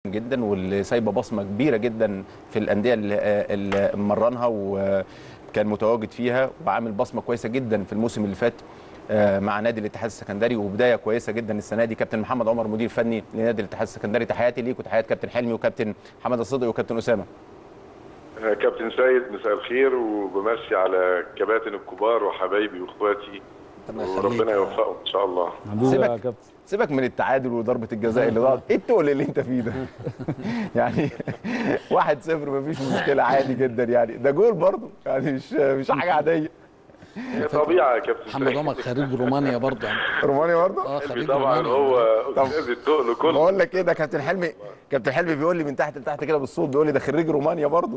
جدا واللي سايبه بصمه كبيره جدا في الانديه اللي, اللي مرنها وكان متواجد فيها وعامل بصمه كويسه جدا في الموسم اللي فات آه، مع نادي الاتحاد السكندري وبدايه كويسه جدا السنه دي كابتن محمد عمر مدير فني لنادي الاتحاد السكندري تحياتي ليك وتحيات كابتن حلمي وكابتن حمد الصدقي وكابتن اسامه كابتن سيد مساء الخير وبمسي على كباتن الكبار وحبايبي واخواتي وربنا يوفقهم ان شاء الله حبيبي سيبك- يا كابتن سيبك من التعادل وضربه الجزاء اللي ضاعت ايه التقل اللي انت فيه ده يعني واحد صفر مفيش مشكله عادي جدا يعني ده جول برضه يعني مش مش حاجه عاديه هي طبيعه يا كابتن محمد سيد. عمر خريج رومانيا برضه يعني روماني برضه اه قلبي خريج طبعا رومانيا هو استاذ التقل كله بقول لك ايه ده كابتن حلمي كابتن حلمي بيقول لي من تحت لتحت كده بالصوت بيقول لي ده خريج رومانيا برضه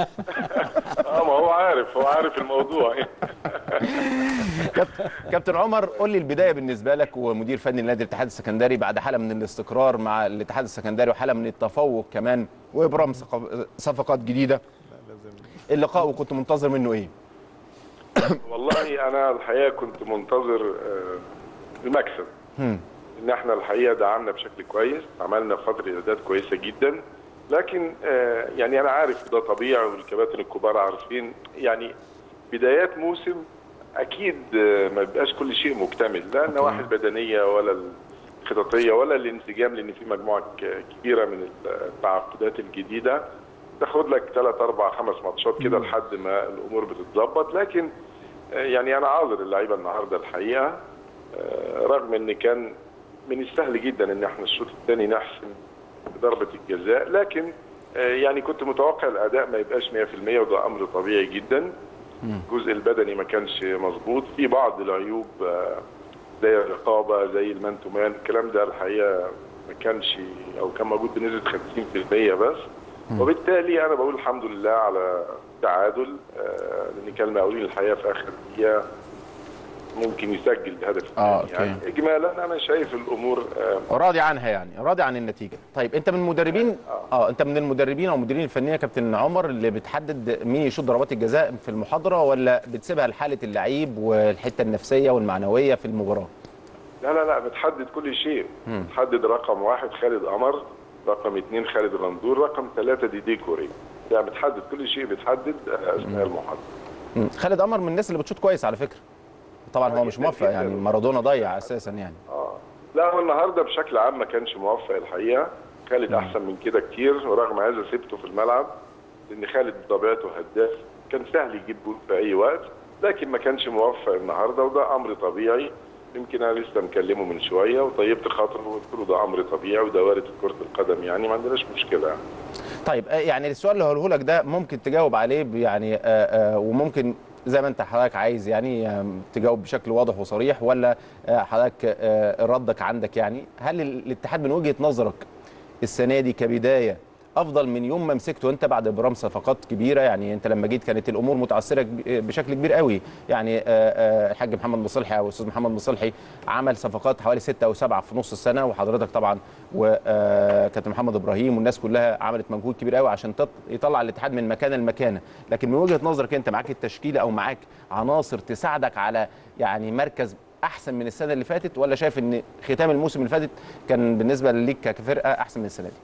اه ما هو عارف هو عارف الموضوع كابتن- كابتن عمر قول لي البدايه بالنسبه لك ومدير فني لنادي الاتحاد السكندري بعد حاله من الاستقرار مع الاتحاد السكندري وحاله من التفوق كمان وابرام صق- صفقات جديده اللقاء وكنت منتظر منه ايه؟ والله انا الحقيقه كنت منتظر آه، المكسب هم. ان احنا الحقيقه دعمنا بشكل كويس عملنا فتره اعداد كويسه جدا لكن آه، يعني انا عارف ده طبيعي والكباتن الكبار عارفين يعني بدايات موسم اكيد آه، ما بيبقاش كل شيء مكتمل لا النواحي البدنيه ولا الخططيه ولا الانسجام لان في مجموعه ك- كبيره من التعاقدات الجديده تاخد لك ثلاث اربع خمس ماتشات كده لحد ما الامور بتتظبط لكن آه، يعني انا عاذر اللعيبه النهارده الحقيقه آه، رغم ان كان من السهل جدا ان احنا الشوط الثاني نحسم ضربه الجزاء لكن آه، يعني كنت متوقع الاداء ما يبقاش 100% وده امر طبيعي جدا الجزء البدني ما كانش مظبوط في بعض العيوب آه، زي الرقابه زي المان تو مان الكلام ده الحقيقه ما كانش او كان موجود بنسبه 50% بس وبالتالي انا بقول الحمد لله على تعادل آه، لان كان المقاولين الحقيقه في اخر دقيقه ممكن يسجل الهدف آه، الثاني. أوكي. يعني اجمالا انا شايف الامور آه، راضي عنها يعني راضي عن النتيجه طيب انت من المدربين اه انت من المدربين او المديرين الفنيين يا كابتن عمر اللي بتحدد مين يشوط ضربات الجزاء في المحاضره ولا بتسيبها لحاله اللعيب والحته النفسيه والمعنويه في المباراه لا لا لا بتحدد كل شيء بتحدد رقم واحد خالد قمر رقم اثنين خالد الغندور رقم ثلاثة ديدي كوري يعني بتحدد كل شيء بتحدد آه، اثناء المحاضره مم. خالد قمر من الناس اللي بتشوط كويس على فكره طبعا هو مش جداً موفق جداً. يعني مارادونا ضيع اساسا يعني اه لا هو النهارده بشكل عام ما كانش موفق الحقيقه خالد احسن من كده كتير ورغم هذا سبته في الملعب لان خالد بطبيعته هداف كان سهل يجيب جول في اي وقت لكن ما كانش موفق النهارده وده امر طبيعي يمكن انا لسه مكلمه من شويه وطيبت خاطره وقلت له ده امر طبيعي وده وارد في كره القدم يعني ما عندناش مشكله يعني. طيب آه، يعني السؤال اللي هقوله لك ده ممكن تجاوب عليه ب- يعني آه، آه، وممكن زي ما انت حضرتك عايز يعني آه، تجاوب بشكل واضح وصريح ولا آه، حضرتك آه، ردك عندك يعني هل ال- الاتحاد من وجهة نظرك السنة دي كبداية افضل من يوم ما مسكته انت بعد ابرام صفقات كبيره يعني انت لما جيت كانت الامور متعثره كب- بشكل كبير قوي يعني آه، آه، الحاج محمد مصلحي او الاستاذ محمد مصلحي عمل صفقات حوالي ستة او سبعة في نص السنه وحضرتك طبعا وكابتن محمد ابراهيم والناس كلها عملت مجهود كبير قوي عشان تط- يطلع الاتحاد من مكانه لمكانه لكن من وجهه نظرك انت معاك التشكيله او معاك عناصر تساعدك على يعني مركز احسن من السنه اللي فاتت ولا شايف ان ختام الموسم اللي فاتت كان بالنسبه ليك كفرقه احسن من السنه دي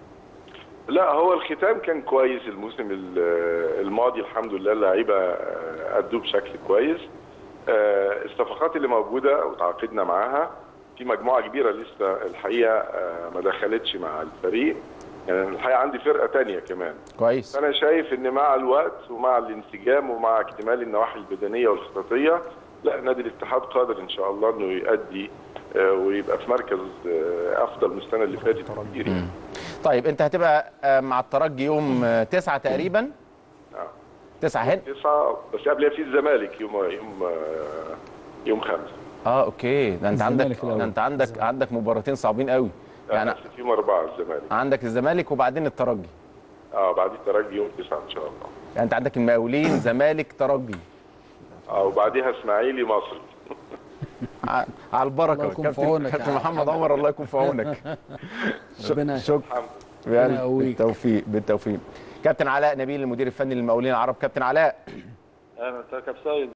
لا هو الختام كان كويس الموسم ال- الماضي الحمد لله اللعيبه آه، ادوا بشكل كويس آه، الصفقات اللي موجوده وتعاقدنا معاها في مجموعه كبيره لسه الحقيقه آه، ما دخلتش مع الفريق يعني الحقيقه عندي فرقه تانية كمان كويس انا شايف ان مع الوقت ومع الانسجام ومع اكتمال النواحي البدنيه والخططيه لا نادي الاتحاد قادر ان شاء الله انه يؤدي آه، ويبقى في مركز آه، افضل من السنه اللي فاتت كتير يعني. طيب انت هتبقى آه، مع الترجي يوم آه، تسعة تقريبا آه. تسعة هنا تسعة بس قبلها في الزمالك يوم يوم آه، يوم خمسة اه اوكي ده انت عندك الزمالك الأول. ده انت عندك عندك مباراتين صعبين قوي يعني يعني في يوم أربعة الزمالك عندك الزمالك وبعدين الترجي اه بعد الترجي يوم تسعة إن شاء الله يعني انت عندك المقاولين زمالك ترجي اه وبعديها إسماعيلي مصري ع- على البركه الله يكون في كابتن عونك كابتن يا محمد محمد. عمر الله يكون في عونك ربنا شكرا الحمد يعني يقويك. بالتوفيق بالتوفيق كابتن علاء نبيل المدير الفني للمقاولين العرب كابتن علاء اهلا وسهلا كابتن سيد